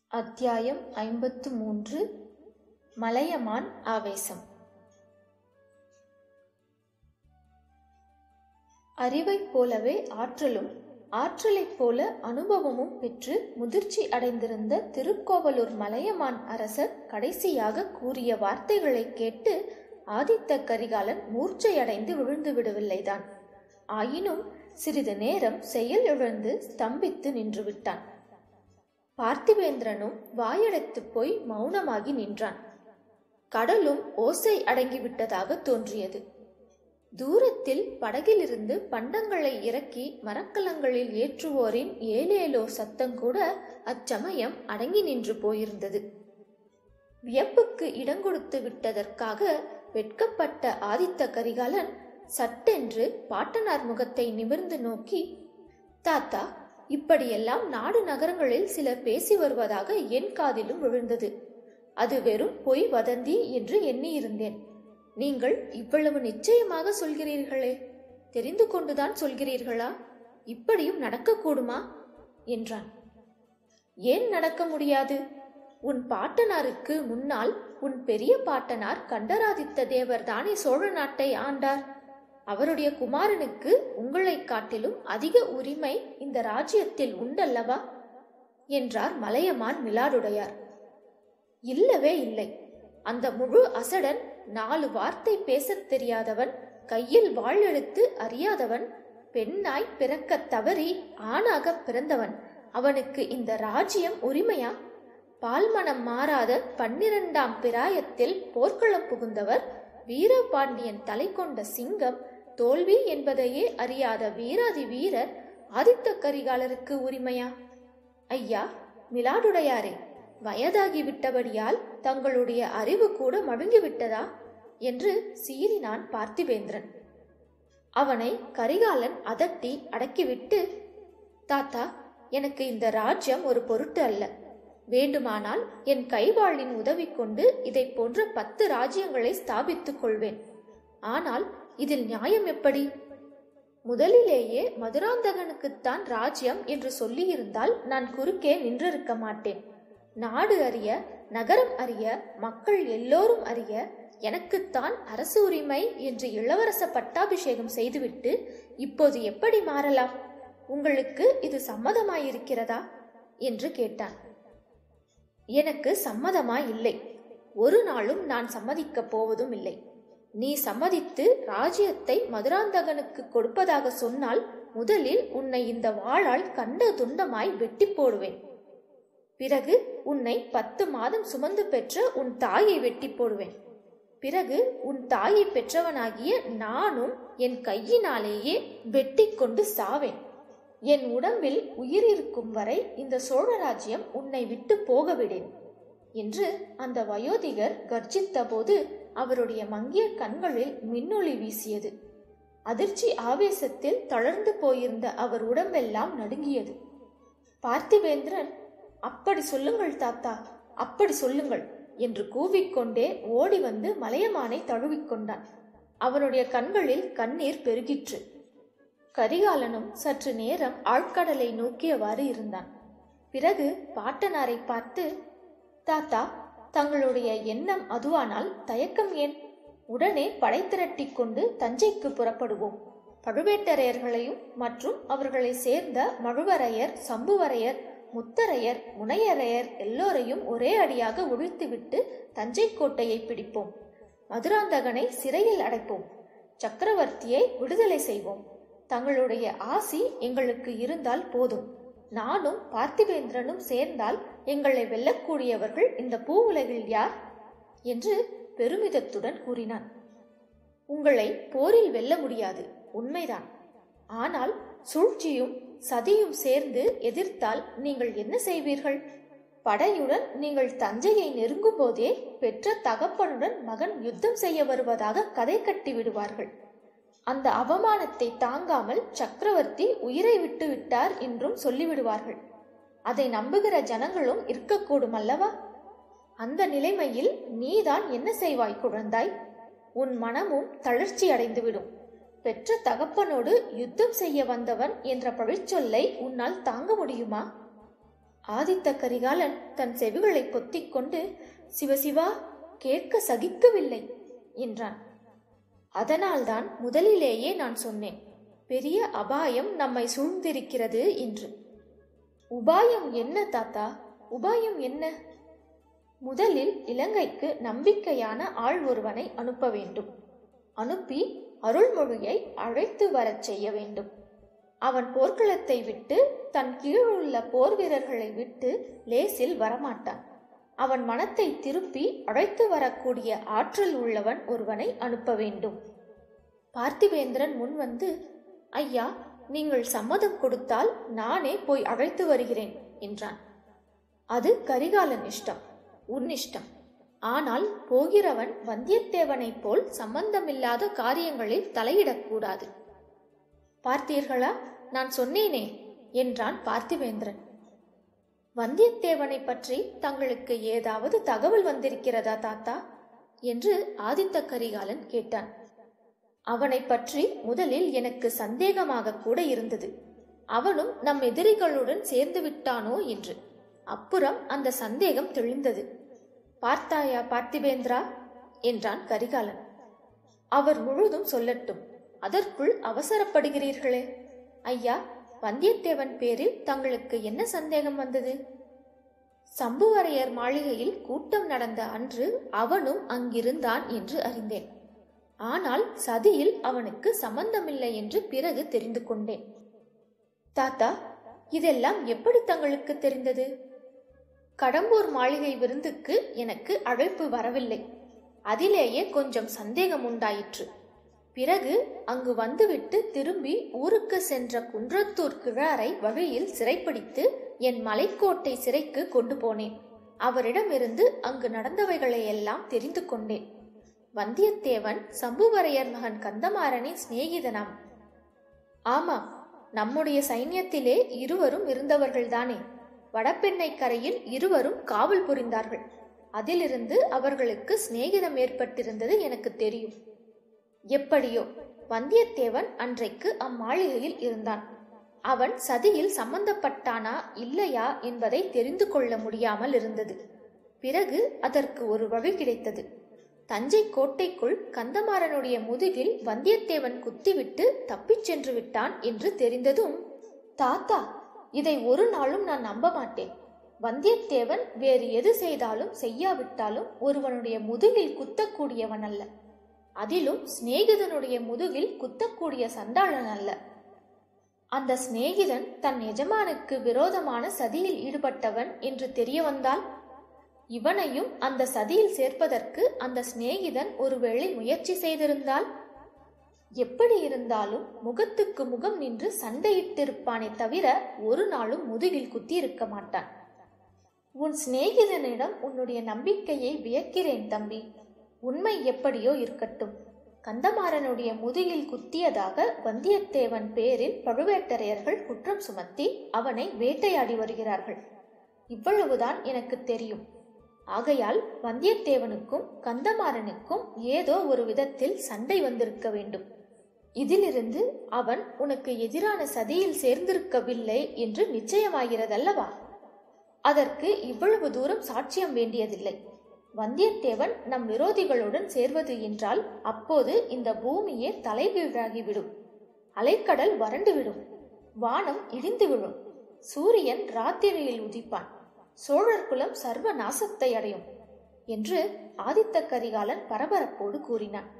அத்தியாயம் ஐம்பத்து மூன்று மலையமான் ஆவேசம் அறிவைப் போலவே ஆற்றலும் ஆற்றலைப் போல அனுபவமும் பெற்று முதிர்ச்சி அடைந்திருந்த திருக்கோவலூர் மலையமான் அரசர் கடைசியாக கூறிய வார்த்தைகளைக் கேட்டு ஆதித்த கரிகாலன் மூர்ச்சையடைந்து விழுந்து விடவில்லைதான் ஆயினும் சிறிது நேரம் செயல் இழந்து ஸ்தம்பித்து நின்று விட்டான் பார்த்திவேந்திரனும் வாயடைத்துப் போய் மௌனமாகி நின்றான் கடலும் ஓசை அடங்கிவிட்டதாக தோன்றியது தூரத்தில் படகிலிருந்து பண்டங்களை இறக்கி மரக்கலங்களில் ஏற்றுவோரின் ஏலேலோ சத்தங்கூட அச்சமயம் அடங்கி நின்று போயிருந்தது வியப்புக்கு இடங்கொடுத்து விட்டதற்காக வெட்கப்பட்ட ஆதித்த கரிகாலன் சட்டென்று பாட்டனார் முகத்தை நிமிர்ந்து நோக்கி தாத்தா இப்படியெல்லாம் நாடு நகரங்களில் சிலர் பேசி வருவதாக என் காதிலும் விழுந்தது அது வெறும் பொய் வதந்தி என்று எண்ணியிருந்தேன் நீங்கள் இவ்வளவு நிச்சயமாக சொல்கிறீர்களே தெரிந்து கொண்டுதான் சொல்கிறீர்களா இப்படியும் நடக்கக்கூடுமா என்றான் ஏன் நடக்க முடியாது உன் பாட்டனாருக்கு முன்னால் உன் பெரிய பாட்டனார் கண்டராதித்த தேவர் தானே சோழ நாட்டை ஆண்டார் அவருடைய குமாரனுக்கு உங்களைக் காட்டிலும் அதிக உரிமை இந்த ராஜ்யத்தில் உண்டல்லவா என்றார் மலையமான் மிலாடுடையார் இல்லவே இல்லை அந்த முழு அசடன் நாலு வார்த்தை பேசத் தெரியாதவன் கையில் வாழ் எழுத்து அறியாதவன் பெண்ணாய் பிறக்கத் தவறி ஆணாக பிறந்தவன் அவனுக்கு இந்த ராஜ்யம் உரிமையா பால்மனம் மாறாத பன்னிரண்டாம் பிராயத்தில் போர்க்களம் புகுந்தவர் வீரபாண்டியன் தலை கொண்ட சிங்கம் தோல்வி என்பதையே அறியாத வீராதி வீரர் ஆதித்த கரிகாலருக்கு உரிமையா ஐயா மிலாடுடையாரே வயதாகிவிட்டபடியால் தங்களுடைய அறிவு கூட மழுங்கிவிட்டதா என்று சீறினான் பார்த்திவேந்திரன் அவனை கரிகாலன் அதட்டி அடக்கிவிட்டு தாத்தா எனக்கு இந்த ராஜ்யம் ஒரு பொருட்டு அல்ல வேண்டுமானால் என் கைவாளின் உதவி கொண்டு இதை போன்ற பத்து ராஜ்யங்களை ஸ்தாபித்துக் கொள்வேன் ஆனால் இதில் நியாயம் எப்படி முதலிலேயே மதுராந்தகனுக்குத்தான் ராஜ்யம் என்று சொல்லியிருந்தால் நான் குறுக்கே நின்றிருக்க மாட்டேன் நாடு அறிய நகரம் அறிய மக்கள் எல்லோரும் அறிய எனக்குத்தான் அரசு உரிமை என்று இளவரச பட்டாபிஷேகம் செய்துவிட்டு இப்போது எப்படி மாறலாம் உங்களுக்கு இது சம்மதமாயிருக்கிறதா என்று கேட்டான் எனக்கு சம்மதமாய் இல்லை ஒரு நாளும் நான் சம்மதிக்கப் போவதும் இல்லை நீ சம்மதித்து ராஜ்யத்தை மதுராந்தகனுக்கு கொடுப்பதாக சொன்னால் முதலில் உன்னை இந்த வாளால் கண்ட துண்டமாய் வெட்டி போடுவேன் பிறகு உன்னை பத்து மாதம் சுமந்து பெற்ற உன் தாயை வெட்டி போடுவேன் பிறகு உன் தாயை பெற்றவனாகிய நானும் என் கையினாலேயே வெட்டி கொண்டு சாவேன் என் உடம்பில் உயிர் இருக்கும் வரை இந்த சோழராஜ்யம் உன்னை விட்டு போகவிடேன் என்று அந்த வயோதிகர் கர்ஜித்த போது அவருடைய மங்கிய கண்களில் மின்னொளி வீசியது அதிர்ச்சி ஆவேசத்தில் தளர்ந்து போயிருந்த அவர் உடம்பெல்லாம் நடுங்கியது பார்த்திவேந்திரன் அப்படி சொல்லுங்கள் தாத்தா அப்படி சொல்லுங்கள் என்று கூவிக்கொண்டே ஓடி வந்து மலையமானை தழுவிக்கொண்டான் அவனுடைய கண்களில் கண்ணீர் பெருகிற்று கரிகாலனும் சற்று நேரம் ஆழ்கடலை நோக்கியவாறு இருந்தான் பிறகு பாட்டனாரை பார்த்து தாத்தா தங்களுடைய எண்ணம் அதுவானால் தயக்கம் ஏன் உடனே படை திரட்டிக் கொண்டு தஞ்சைக்கு புறப்படுவோம் பழுவேட்டரையர்களையும் மற்றும் அவர்களை சேர்ந்த மழுவரையர் சம்புவரையர் முத்தரையர் முனையரையர் எல்லோரையும் ஒரே அடியாக ஒழித்துவிட்டு தஞ்சை கோட்டையை பிடிப்போம் மதுராந்தகனை சிறையில் அடைப்போம் சக்கரவர்த்தியை விடுதலை செய்வோம் தங்களுடைய ஆசி எங்களுக்கு இருந்தால் போதும் நானும் பார்த்திவேந்திரனும் சேர்ந்தால் எங்களை வெல்லக்கூடியவர்கள் இந்த பூவுலகில் யார் என்று பெருமிதத்துடன் கூறினான் உங்களை போரில் வெல்ல முடியாது உண்மைதான் ஆனால் சூழ்ச்சியும் சதியும் சேர்ந்து எதிர்த்தால் நீங்கள் என்ன செய்வீர்கள் படையுடன் நீங்கள் தஞ்சையை நெருங்கும் போதே பெற்ற தகப்பனுடன் மகன் யுத்தம் செய்ய வருவதாக கதை கட்டி விடுவார்கள் அந்த அவமானத்தை தாங்காமல் சக்கரவர்த்தி உயிரை விட்டு விட்டார் என்றும் சொல்லிவிடுவார்கள் அதை நம்புகிற ஜனங்களும் இருக்கக்கூடும் அல்லவா அந்த நிலைமையில் நீதான் என்ன செய்வாய் குழந்தாய் உன் மனமும் தளர்ச்சி அடைந்துவிடும் பெற்ற தகப்பனோடு யுத்தம் செய்ய வந்தவன் என்ற பழிச்சொல்லை உன்னால் தாங்க முடியுமா ஆதித்த கரிகாலன் தன் செவிகளை பொத்திக் கொண்டு சிவசிவா கேட்க சகிக்கவில்லை என்றான் அதனால்தான் முதலிலேயே நான் சொன்னேன் பெரிய அபாயம் நம்மை சூழ்ந்திருக்கிறது என்று உபாயம் என்ன தாத்தா உபாயம் என்ன முதலில் இலங்கைக்கு நம்பிக்கையான ஆள் ஒருவனை அனுப்ப வேண்டும் அனுப்பி அருள்மொழியை அழைத்து வரச் செய்ய வேண்டும் அவன் போர்க்களத்தை விட்டு தன் கீழுள்ள போர் வீரர்களை விட்டு லேசில் வரமாட்டான் அவன் மனத்தை திருப்பி அழைத்து வரக்கூடிய ஆற்றல் உள்ளவன் ஒருவனை அனுப்ப வேண்டும் பார்த்திவேந்திரன் முன் வந்து ஐயா நீங்கள் சம்மதம் கொடுத்தால் நானே போய் அழைத்து வருகிறேன் என்றான் அது கரிகாலன் இஷ்டம் உன் இஷ்டம் ஆனால் போகிறவன் வந்தியத்தேவனைப் போல் சம்பந்தமில்லாத காரியங்களில் தலையிடக்கூடாது பார்த்தீர்களா நான் சொன்னேனே என்றான் பார்த்திவேந்திரன் வந்தியத்தேவனை பற்றி தங்களுக்கு ஏதாவது தகவல் வந்திருக்கிறதா தாத்தா என்று ஆதித்த கரிகாலன் கேட்டான் அவனை பற்றி முதலில் எனக்கு சந்தேகமாக கூட இருந்தது அவனும் நம் எதிரிகளுடன் சேர்ந்து விட்டானோ என்று அப்புறம் அந்த சந்தேகம் தெளிந்தது பார்த்தாயா பார்த்திபேந்திரா என்றான் கரிகாலன் அவர் முழுதும் சொல்லட்டும் அதற்குள் அவசரப்படுகிறீர்களே ஐயா வந்தியத்தேவன் பேரில் தங்களுக்கு என்ன சந்தேகம் வந்தது சம்புவரையர் மாளிகையில் கூட்டம் நடந்த அன்று அவனும் அங்கிருந்தான் என்று அறிந்தேன் ஆனால் சதியில் அவனுக்கு சம்பந்தமில்லை என்று பிறகு தெரிந்து கொண்டேன் தாத்தா இதெல்லாம் எப்படி தங்களுக்கு தெரிந்தது கடம்பூர் மாளிகை விருந்துக்கு எனக்கு அழைப்பு வரவில்லை அதிலேயே கொஞ்சம் சந்தேகம் உண்டாயிற்று பிறகு அங்கு வந்துவிட்டு திரும்பி ஊருக்கு சென்ற குன்றத்தூர் கிழாரை வழியில் சிறைப்பிடித்து என் மலைக்கோட்டை சிறைக்கு கொண்டு போனேன் அவரிடமிருந்து அங்கு நடந்தவைகளையெல்லாம் தெரிந்து கொண்டேன் வந்தியத்தேவன் சம்புவரையர் மகன் கந்தமாறனின் சிநேகிதனாம் ஆமாம் நம்முடைய சைன்யத்திலே இருவரும் இருந்தவர்கள்தானே வடபெண்ணை கரையில் இருவரும் காவல் புரிந்தார்கள் அதிலிருந்து அவர்களுக்கு சிநேகிதம் ஏற்பட்டிருந்தது எனக்கு தெரியும் எப்படியோ வந்தியத்தேவன் அன்றைக்கு அம்மாளிகையில் இருந்தான் அவன் சதியில் சம்பந்தப்பட்டானா இல்லையா என்பதை தெரிந்து கொள்ள முடியாமல் இருந்தது பிறகு அதற்கு ஒரு வழி கிடைத்தது தஞ்சை கோட்டைக்குள் கந்தமாறனுடைய முதுகில் வந்தியத்தேவன் குத்திவிட்டு தப்பிச் சென்று விட்டான் என்று தெரிந்ததும் தாத்தா இதை ஒரு நாளும் நான் நம்ப மாட்டேன் வந்தியத்தேவன் வேறு எது செய்தாலும் செய்யாவிட்டாலும் ஒருவனுடைய முதுகில் குத்தக்கூடியவன் அல்ல அதிலும் சிநேகிதனுடைய முதுகில் குத்தக்கூடிய சண்டாளன் அல்ல அந்த சிநேகிதன் தன் எஜமானுக்கு விரோதமான சதியில் ஈடுபட்டவன் என்று தெரிய வந்தால் இவனையும் அந்த சதியில் சேர்ப்பதற்கு அந்த சிநேகிதன் ஒருவேளை முயற்சி செய்திருந்தால் எப்படி இருந்தாலும் முகத்துக்கு முகம் நின்று சண்டையிட்டிருப்பானே தவிர ஒரு நாளும் முதுகில் குத்தி இருக்க மாட்டான் உன் சிநேகிதனிடம் உன்னுடைய நம்பிக்கையை வியக்கிறேன் தம்பி உண்மை எப்படியோ இருக்கட்டும் கந்தமாறனுடைய முதுகில் குத்தியதாக வந்தியத்தேவன் பேரில் பழுவேட்டரையர்கள் குற்றம் சுமத்தி அவனை வேட்டையாடி வருகிறார்கள் இவ்வளவுதான் எனக்கு தெரியும் ஆகையால் வந்தியத்தேவனுக்கும் கந்தமாறனுக்கும் ஏதோ ஒரு விதத்தில் சண்டை வந்திருக்க வேண்டும் இதிலிருந்து அவன் உனக்கு எதிரான சதியில் சேர்ந்திருக்கவில்லை என்று நிச்சயமாகிறதல்லவா அதற்கு இவ்வளவு தூரம் சாட்சியம் வேண்டியதில்லை வந்தியத்தேவன் நம் விரோதிகளுடன் சேர்வது என்றால் அப்போது இந்த பூமியே தலைகீழாகிவிடும் அலைக்கடல் வறண்டுவிடும் வானம் இடிந்து விழும் சூரியன் ராத்திரியில் உதிப்பான் சோழர் குலம் சர்வ நாசத்தை அடையும் என்று ஆதித்த கரிகாலன் பரபரப்போடு கூறினான்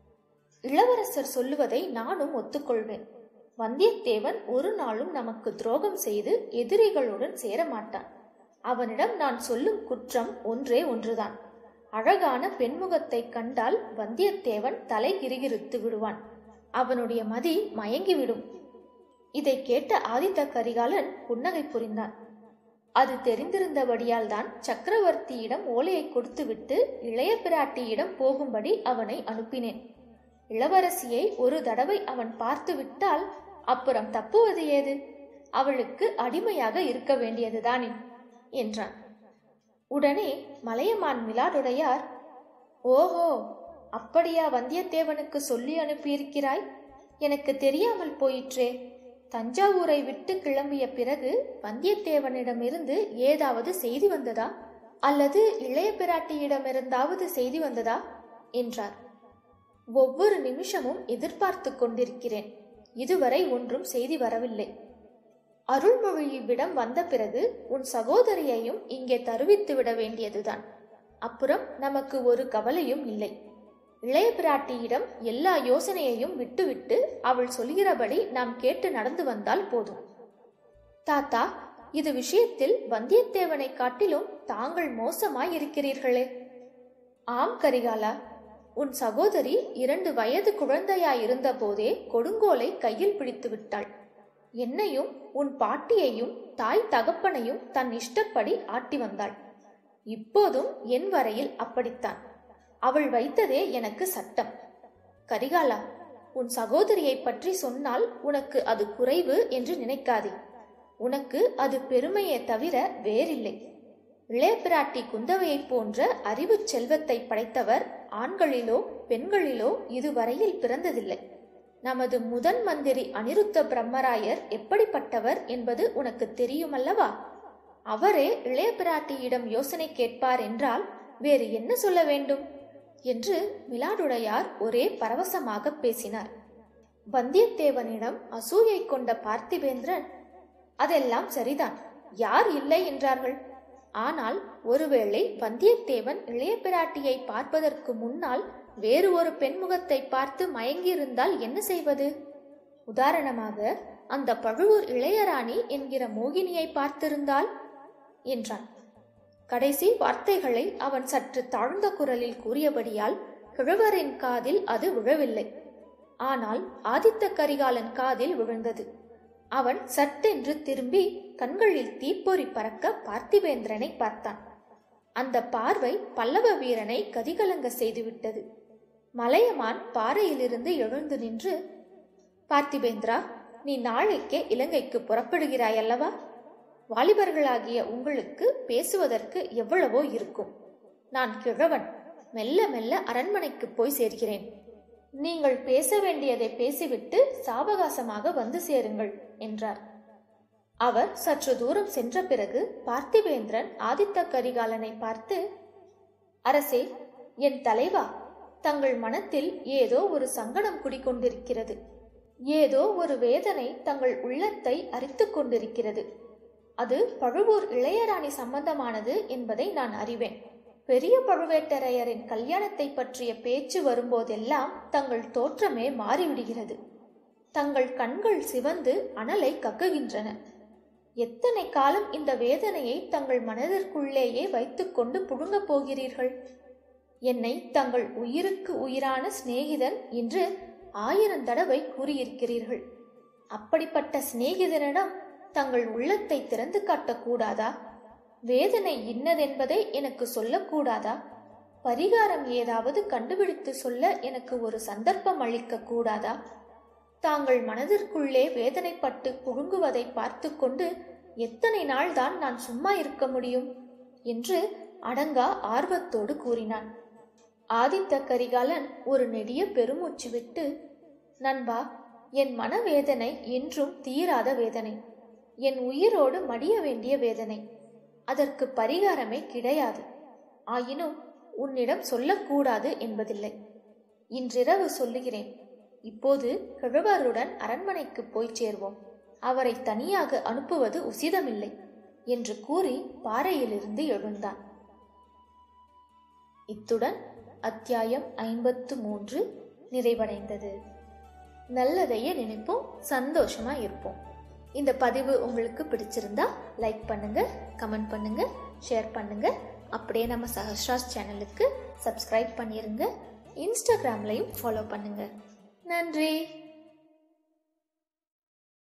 இளவரசர் சொல்லுவதை நானும் ஒத்துக்கொள்வேன் வந்தியத்தேவன் ஒரு நாளும் நமக்கு துரோகம் செய்து எதிரிகளுடன் சேரமாட்டான் அவனிடம் நான் சொல்லும் குற்றம் ஒன்றே ஒன்றுதான் அழகான பெண்முகத்தை கண்டால் வந்தியத்தேவன் தலை கிரிகிரித்து விடுவான் அவனுடைய மதி மயங்கிவிடும் இதை கேட்ட ஆதித்த கரிகாலன் புன்னகை புரிந்தான் அது தெரிந்திருந்தபடியால் தான் சக்கரவர்த்தியிடம் ஓலையை கொடுத்துவிட்டு இளைய பிராட்டியிடம் போகும்படி அவனை அனுப்பினேன் இளவரசியை ஒரு தடவை அவன் பார்த்து விட்டால் அப்புறம் தப்புவது ஏது அவளுக்கு அடிமையாக இருக்க வேண்டியதுதானே என்றான் உடனே மலையமான் மிலாடுடையார் ஓஹோ அப்படியா வந்தியத்தேவனுக்கு சொல்லி அனுப்பியிருக்கிறாய் எனக்கு தெரியாமல் போயிற்றே தஞ்சாவூரை விட்டு கிளம்பிய பிறகு வந்தியத்தேவனிடமிருந்து ஏதாவது செய்தி வந்ததா அல்லது இளைய பிராட்டியிடமிருந்தாவது செய்தி வந்ததா என்றார் ஒவ்வொரு நிமிஷமும் எதிர்பார்த்து கொண்டிருக்கிறேன் இதுவரை ஒன்றும் செய்தி வரவில்லை அருள்மொழியிடம் வந்த பிறகு உன் சகோதரியையும் இங்கே தருவித்து விட வேண்டியதுதான் அப்புறம் நமக்கு ஒரு கவலையும் இல்லை இளைய பிராட்டியிடம் எல்லா யோசனையையும் விட்டுவிட்டு அவள் சொல்கிறபடி நாம் கேட்டு நடந்து வந்தால் போதும் தாத்தா இது விஷயத்தில் வந்தியத்தேவனை காட்டிலும் தாங்கள் மோசமாய் இருக்கிறீர்களே ஆம் கரிகாலா உன் சகோதரி இரண்டு வயது குழந்தையாயிருந்த போதே கொடுங்கோலை கையில் பிடித்து விட்டாள் என்னையும் உன் பாட்டியையும் தாய் தகப்பனையும் தன் இஷ்டப்படி ஆட்டி வந்தாள் இப்போதும் என் வரையில் அப்படித்தான் அவள் வைத்ததே எனக்கு சட்டம் கரிகாலா உன் சகோதரியை பற்றி சொன்னால் உனக்கு அது குறைவு என்று நினைக்காதே உனக்கு அது பெருமையே தவிர வேறில்லை இளையபிராட்டி குந்தவையைப் போன்ற அறிவு செல்வத்தை படைத்தவர் ஆண்களிலோ பெண்களிலோ இதுவரையில் பிறந்ததில்லை நமது முதன் மந்திரி அனிருத்த பிரம்மராயர் எப்படிப்பட்டவர் என்பது உனக்கு தெரியுமல்லவா அவரே இளைய பிராட்டியிடம் யோசனை கேட்பார் என்றால் வேறு என்ன சொல்ல வேண்டும் என்று மிலாடுடையார் ஒரே பரவசமாக பேசினார் வந்தியத்தேவனிடம் அசூயை கொண்ட பார்த்திபேந்திரன் அதெல்லாம் சரிதான் யார் இல்லை என்றார்கள் ஆனால் ஒருவேளை வந்தியத்தேவன் இளைய பிராட்டியை பார்ப்பதற்கு முன்னால் வேறு ஒரு பெண்முகத்தை பார்த்து மயங்கியிருந்தால் என்ன செய்வது உதாரணமாக அந்த பழுவூர் இளையராணி என்கிற மோகினியை பார்த்திருந்தால் என்றான் கடைசி வார்த்தைகளை அவன் சற்று தாழ்ந்த குரலில் கூறியபடியால் கிழவரின் காதில் அது விழவில்லை ஆனால் ஆதித்த கரிகாலன் காதில் விழுந்தது அவன் சட்டென்று திரும்பி கண்களில் தீப்பொறி பறக்க பார்த்திபேந்திரனை பார்த்தான் அந்த பார்வை பல்லவ வீரனை கதிகலங்க செய்துவிட்டது மலையமான் பாறையிலிருந்து எழுந்து நின்று பார்த்திபேந்திரா நீ நாளைக்கே இலங்கைக்கு புறப்படுகிறாய் அல்லவா வாலிபர்களாகிய உங்களுக்கு பேசுவதற்கு எவ்வளவோ இருக்கும் நான் கிழவன் மெல்ல மெல்ல அரண்மனைக்கு போய் சேர்கிறேன் நீங்கள் பேச வேண்டியதை பேசிவிட்டு சாவகாசமாக வந்து சேருங்கள் என்றார் அவர் சற்று தூரம் சென்ற பிறகு பார்த்திபேந்திரன் ஆதித்த கரிகாலனை பார்த்து அரசே என் தலைவா தங்கள் மனத்தில் ஏதோ ஒரு சங்கடம் குடிக்கொண்டிருக்கிறது ஏதோ ஒரு வேதனை தங்கள் உள்ளத்தை அரித்துக் கொண்டிருக்கிறது அது பழுவூர் இளையராணி சம்பந்தமானது என்பதை நான் அறிவேன் பெரிய பழுவேட்டரையரின் கல்யாணத்தை பற்றிய பேச்சு வரும்போதெல்லாம் தங்கள் தோற்றமே மாறிவிடுகிறது தங்கள் கண்கள் சிவந்து அனலை கக்குகின்றன எத்தனை காலம் இந்த வேதனையை தங்கள் மனதிற்குள்ளேயே வைத்துக்கொண்டு புழுங்கப் போகிறீர்கள் என்னை தங்கள் உயிருக்கு உயிரான சிநேகிதன் என்று ஆயிரம் தடவை கூறியிருக்கிறீர்கள் அப்படிப்பட்ட சிநேகிதனிடம் தங்கள் உள்ளத்தை திறந்து காட்டக்கூடாதா வேதனை இன்னதென்பதை எனக்கு சொல்லக்கூடாதா பரிகாரம் ஏதாவது கண்டுபிடித்து சொல்ல எனக்கு ஒரு சந்தர்ப்பம் அளிக்க கூடாதா தாங்கள் மனதிற்குள்ளே வேதனைப்பட்டு புழுங்குவதை பார்த்து கொண்டு எத்தனை நாள் தான் நான் சும்மா இருக்க முடியும் என்று அடங்கா ஆர்வத்தோடு கூறினான் ஆதித்த கரிகாலன் ஒரு நெடிய பெருமூச்சு விட்டு நண்பா என் மனவேதனை என்றும் தீராத வேதனை என் உயிரோடு மடிய வேண்டிய வேதனை அதற்கு பரிகாரமே கிடையாது ஆயினும் உன்னிடம் சொல்லக்கூடாது என்பதில்லை இன்றிரவு சொல்லுகிறேன் இப்போது கிழவருடன் அரண்மனைக்கு போய்ச் சேர்வோம் அவரை தனியாக அனுப்புவது உசிதமில்லை என்று கூறி பாறையிலிருந்து எழுந்தான் இத்துடன் அத்தியாயம் ஐம்பத்து மூன்று நிறைவடைந்தது நல்லதையே நினைப்போம் சந்தோஷமா இருப்போம் இந்த பதிவு உங்களுக்கு பிடிச்சிருந்தா லைக் பண்ணுங்க கமெண்ட் பண்ணுங்க ஷேர் பண்ணுங்க அப்படியே நம்ம சஹஸ்ராஸ் சேனலுக்கு சப்ஸ்கிரைப் பண்ணிருங்க இன்ஸ்டாகிராம்லையும் ஃபாலோ பண்ணுங்க நன்றி